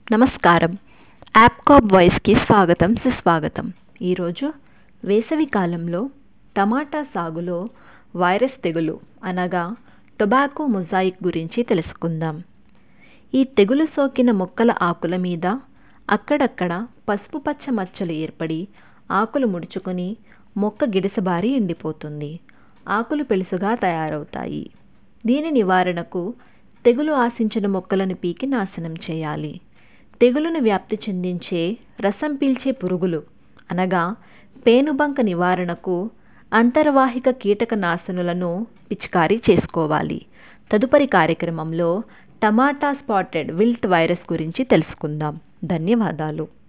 నమస్కారం యాప్కాప్ వాయిస్కి స్వాగతం సుస్వాగతం ఈరోజు వేసవి కాలంలో టమాటా సాగులో వైరస్ తెగులు అనగా టొబాకో మొజాయిక్ గురించి తెలుసుకుందాం ఈ తెగులు సోకిన మొక్కల ఆకుల మీద అక్కడక్కడ పసుపు పచ్చ మచ్చలు ఏర్పడి ఆకులు ముడుచుకొని మొక్క గిడసబారి ఎండిపోతుంది ఆకులు పెళుసుగా తయారవుతాయి దీని నివారణకు తెగులు ఆశించిన మొక్కలను పీకి నాశనం చేయాలి తెగులును వ్యాప్తి చెందించే రసం పీల్చే పురుగులు అనగా పేనుబంక నివారణకు అంతర్వాహిక కీటక నాశనులను పిచికారీ చేసుకోవాలి తదుపరి కార్యక్రమంలో టమాటా స్పాటెడ్ విల్ట్ వైరస్ గురించి తెలుసుకుందాం ధన్యవాదాలు